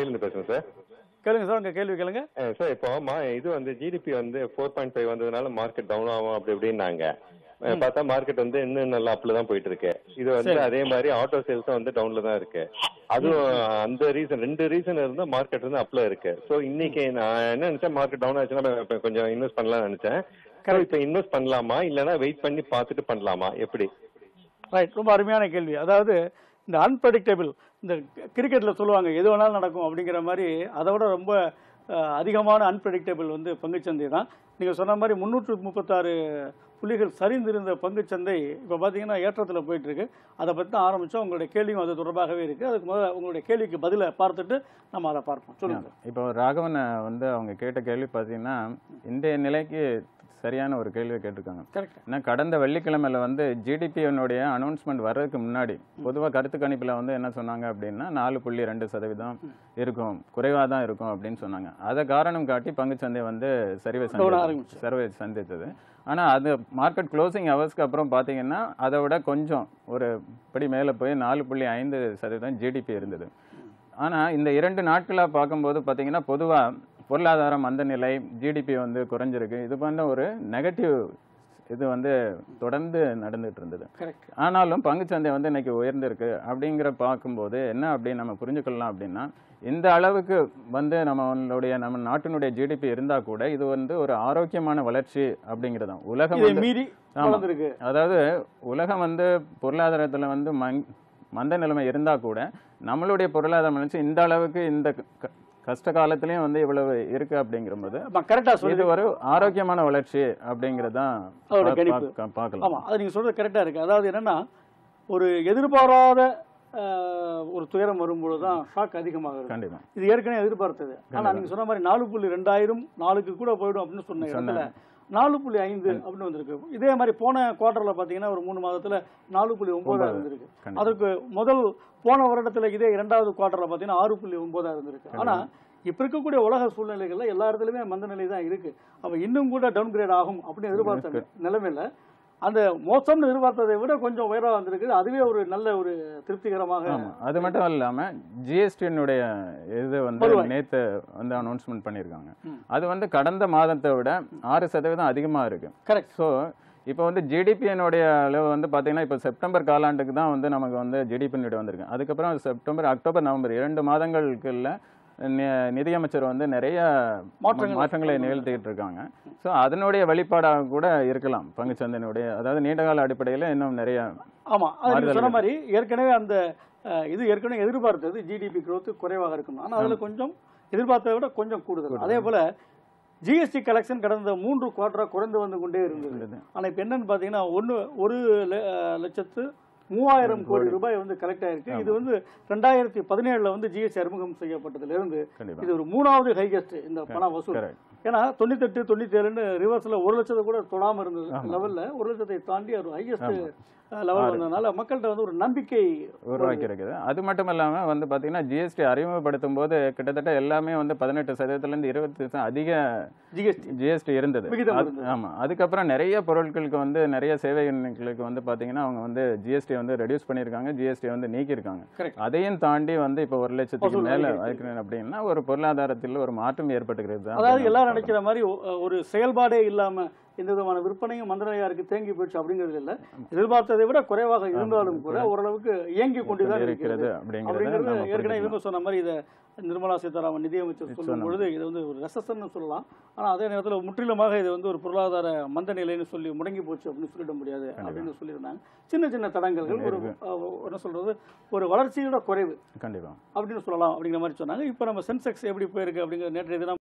இருந்து பேசுறேன் சார் கேளுங்க சார் உங்க கேள்வி கேளுங்க அஹ் சார் இப்போ மா இது வந்து ஜிடிபி வந்து ஃபோர் பாயிண்ட் ஃபைவ் வந்ததுனால மார்க்கெட் டவுன் ஆகும் அப்படி இப்படின்னாங்க அஹ் பார்த்தா மார்க்கெட் வந்து இன்னும் நல்லா அப்ல தான் போயிட்டு இருக்கு இது வந்து சரி. அதே மாதிரி ஆட்டோ சேல்ஸும் வந்து டவுன்ல தான் இருக்கு அதுவும் அந்த ரீசன் ரெண்டு ரீசன் இருந்தா மார்க்கெட் வந்து அப்ல இருக்கு ஸோ இன்னைக்கு நான் என்ன நினைச்சேன் மார்க்கெட் டவுன் ஆச்சுன்னா நான் இப்ப கொஞ்சம் இன்வெஸ்ட் பண்ணலாம்னு நினைச்சேன் So, இப்ப இன்வெஸ்ட் பண்ணலாமா இல்லைன்னா வெயிட் பண்ணி பார்த்துட்டு பண்ணலாமா எப்படி ரைட் ரொம்ப அருமையான கேள்வி அதாவது இந்த அன்பிரடிக்டபிள் இந்த கிரிக்கெட்டில் சொல்லுவாங்க எது வேணாலும் நடக்கும் அப்படிங்கிற மாதிரி அதை விட ரொம்ப அஹ், அதிகமான அன்பிரடிக்டபிள் வந்து பங்குச்சந்தை தான் நீங்கள் சொன்ன மாதிரி முந்நூற்று முப்பத்தாறு புள்ளிகள் சரிந்திருந்த பங்குச்சந்தை இப்போ பார்த்தீங்கன்னா ஏற்றத்தில் போயிட்டு இருக்கு அதை பற்றி தான் ஆரம்பித்தோம் உங்களுடைய கேள்வியும் அது தொடர்பாகவே இருக்குது அதுக்கு முதல்ல உங்களுடைய கேள்விக்கு பதிலை பார்த்துட்டு நம்ம அதை பார்ப்போம் சொல்லுங்கள் இப்போ ராகவன் வந்து அவங்க கேட்ட கேள்வி பார்த்தீங்கன்னா இன்றைய நிலைக்கு சரியான ஒரு கேள்வியை கேட்டிருக்காங்க கரெக்ட் ஏன்னா கடந்த வெள்ளிக்கிழமையில வந்து ஜிடிபியினுடைய அனௌன்ஸ்மெண்ட் வர்றதுக்கு முன்னாடி பொதுவாக கருத்து கணிப்பில் வந்து என்ன சொன்னாங்க அப்படின்னா நாலு புள்ளி ரெண்டு சதவீதம் இருக்கும் குறைவாக தான் இருக்கும் அப்படின்னு சொன்னாங்க அதை காரணம் காட்டி பங்குச்சந்தை வந்து சரிவை Down சந்தி ஆரம்பிச்சு. சரிவை சந்தித்தது ஆனால் அது மார்க்கெட் க்ளோசிங் ஹவர்ஸ்க்கு அப்புறம் பார்த்தீங்கன்னா அதை விட கொஞ்சம் ஒரு படி மேலே போய் நாலு புள்ளி ஐந்து சதவீதம் ஜிடிபி இருந்தது ஆனால் இந்த இரண்டு நாட்களாக பார்க்கும்போது பார்த்தீங்கன்னா பொதுவாக பொருளாதார மந்த நிலை ஜிடிபி வந்து குறைஞ்சிருக்கு இது போன்ற ஒரு நெகட்டிவ் இது வந்து தொடர்ந்து நடந்துட்டு இருந்தது கரெக்ட் ஆனாலும் பங்குச்சந்தை வந்து இன்னைக்கு உயர்ந்திருக்கு அப்படிங்கிற பார்க்கும்போது என்ன அப்படின்னு நம்ம புரிஞ்சுக்கலாம் அப்படின்னா இந்த அளவுக்கு வந்து நம்மளுடைய நம்ம நாட்டினுடைய ஜிடிபி இருந்தா கூட இது வந்து ஒரு ஆரோக்கியமான வளர்ச்சி அப்படிங்கிறது தான் உலகம் இதை வந்து மீறி ஆமா. வளர்ந்துருக்கு அதாவது உலகம் வந்து பொருளாதாரத்துல வந்து மங் மந்த நிலைமை இருந்தா கூட நம்மளுடைய பொருளாதார வளர்ச்சி இந்த அளவுக்கு இந்த க- கஷ்ட காலத்திலயும் வந்து இவ்வளவு இருக்கு அப்படிங்கிறபோது கரெக்டாக இது சொல்லி ஒரு ஆரோக்கியமான வளர்ச்சி அப்படிங்கிறது தான் அதோட கணிப்பு. பார்க்கலாம் ஆமாம் அது நீங்கள் சொல்கிறது கரெக்டாக இருக்குது அதாவது என்னென்னா ஒரு எதிர்பாராத அஹ், ஒரு துயரம் வரும்பொழுது தான் ஷாக் அதிகமாகிறது கண்டிப்பா இது ஏற்கனவே எதிர்பார்த்தது ஆனால் நீங்கள் சொன்ன மாதிரி நாலு புள்ளி ரெண்டாயிரம் நாலுக்கு கூட போயிடும் அப்படின்னு சொன்ன இடத்துல நாலு புள்ளி ஐந்து அப்படின்னு வந்திருக்கு இதே மாதிரி போன குவார்டரில் பார்த்தீங்கன்னா ஒரு மூணு மாதத்தில் நாலு புள்ளி ஒன்பதா இருந்திருக்கு கண்டிப்பா. அதற்கு முதல் போன வருடத்தில் இதே இரண்டாவது குவார்டரில் பார்த்தீங்கன்னா ஆறு புள்ளி ஒன்பதா இருந்திருக்கு ஆனால் இப்போ இருக்கக்கூடிய உலக சூழ்நிலைகள்ல எல்லா இடத்துலையுமே மந்த நிலை தான் இருக்கு அப்போ இன்னும் கூட டவுன் கிரேட் ஆகும் அப்படின்னு எதிர்பார்த்த நிலைமையில அந்த மோசம்னு எதிர்பார்த்ததை விட கொஞ்சம் உயரா வந்திருக்கு அதுவே ஒரு நல்ல ஒரு திருப்திகரமாக ஆமா அது மட்டும் இல்லாம ஜிஎஸ்டியினுடைய இது வந்து வருவாய். நேத்து வந்து அனௌன்ஸ்மெண்ட் பண்ணியிருக்காங்க ம். அது வந்து கடந்த மாதத்தை விட ஆறு சதவீதம் அதிகமா இருக்கு கரெக்ட் ஸோ இப்போ வந்து ஜிடிபியினுடைய அளவு வந்து பார்த்தீங்கன்னா இப்போ செப்டம்பர் காலாண்டுக்கு தான் வந்து நமக்கு வந்து ஜிடிபியினுடைய வந்திருக்கு அதுக்கப்புறம் செப்டம்பர் அக்டோபர் நவம்பர் இரண்டு மாதங்களுக்குள்ள நி- நிதியமைச்சர் வந்து நிறைய மாற்றங்கள் மாற்றங்களை நிகழ்த்திட்டு இருக்காங்க ஸோ அதனுடைய வெளிப்பாடாக கூட இருக்கலாம் பங்குச்சந்தையினுடைய அதாவது நீண்டகால அடிப்படையில் இன்னும் நிறைய ஆமா அது நீங்க சொன்ன மாறுதல்கள். மாதிரி ஏற்கனவே அந்த அஹ், இது ஏற்கனவே எதிர்பார்த்தது ஜிடிபி growth குறைவாக இருக்கும் ஆனா அதுல கொஞ்சம் எதிர்பார்த்ததை விட கொஞ்சம் கூடுதல் அதே போல ஜிஎஸ்டி கலெக்ஷன் கடந்த மூன்று குவார்டரா குறைந்து வந்து கொண்டே இருந்தது இருந்தது. ஆனா இப்ப என்னன்னு பாத்தீங்கன்னா ஒன்னு ஒரு ல- அஹ், லட்சத்து மூவாயிரம் கோடி ரூபாய் வந்து கலெக்ட் ஆயிருக்கு இது வந்து ரெண்டாயிரத்தி பதினேழுல வந்து ஜிஎஸ்டி அறிமுகம் செய்யப்பட்டதுல இருந்து கண்டிப்பா இது ஒரு மூணாவது ஹையஸ்ட் இந்த பண வசூல் கரெக்ட் ஏன்னா தொண்ணூத்தெட்டு தொண்ணூத்தி ஏழுன்னு ரிவர்ஸ்ல ஒரு லட்சத்தை கூட தொடாம இருந்தது லெவல்ல ஒரு லட்சத்தை தாண்டி ஒரு ஹையஸ்ட் லெவல் வந்ததுனால மக்கள்கிட்ட வந்து ஒரு நம்பிக்கை உருவாக்கி இருக்குது அது மட்டும் இல்லாம வந்து பாத்தீங்கன்னா ஜிஎஸ்டி அறிமுகப்படுத்தும் போது கிட்டத்தட்ட எல்லாமே வந்து பதினெட்டு சதவீதத்துல இருந்து இருபத்தி சதவீதம் அதிக ஜிஎஸ்டி ஜிஎஸ்டி இருந்தது விகிதம் அது- இருந்தது. ஆமா அதுக்கப்புறம் நிறைய பொருட்களுக்கு வந்து நிறைய சேவைகளுக்கு வந்து பாத்தீங்கன்னா அவங்க வந்து ஜிஎஸ்டி வந்து ரெடியூஸ் பண்ணியிருக்காங்க ஜிஎஸ்டி வந்து நீக்கியிருக்காங்க Correct. அதையும் தாண்டி வந்து இப்போ ஒரு லட்சத்துக்கு வசூல் மேல அதிகரிச்சிருக்கு. வைக்கிறேன் அப்படின்னா ஒரு பொருளாதாரத்தில் ஒரு மாற்றம் ஏற்பட்டுகிறது தான் அதாவது நம்ம எல்லாரும் பார்க்கலாம். நினைக்கிற மாதிரி ஒ- ஒரு செயல்பாடே இல்லாம எந்த விதமான விற்பனையும் மந்தநிலையா இருக்கு தேங்கி போயிடுச்சு அப்படிங்கிறது இல்ல எதிர்பார்த்ததை விட குறைவாக இருந்தாலும் கூட ஓரளவுக்கு இயங்கி கொண்டுதான் இருக்கிறது இருக்கிறது அப்படிங்கிறத அப்படிங்கிறது நம்ம ஏற்கனவே புரிஞ்சுக்கலாம். இவங்க சொன்ன மாதிரி இதை நிர்மலா சீதாராமன் நிதியமைச்சர் சொல்லும் பொழுது இது வந்து ஒரு ரெசஷன் சொல்லலாம் ஆனா அதே நேரத்தில் முற்றிலுமாக இது வந்து ஒரு பொருளாதார மந்த நிலைன்னு சொல்லி முடங்கி போச்சு அப்படின்னு சொல்லிட முடியாது அப்படின்னு சொல்லியிருந்தாங்க சின்ன சின்ன தடங்கல்கள் ஒரு அஹ், என்ன சொல்றது ஒரு வளர்ச்சியோட குறைவு கண்டிப்பா அப்படின்னு சொல்லலாம் அப்படிங்கிற மாதிரி சொன்னாங்க இப்போ நம்ம சென்செக்ஸ் எப்படி போயிருக்கு அப்படிங்கிற நேற்றைய தினம்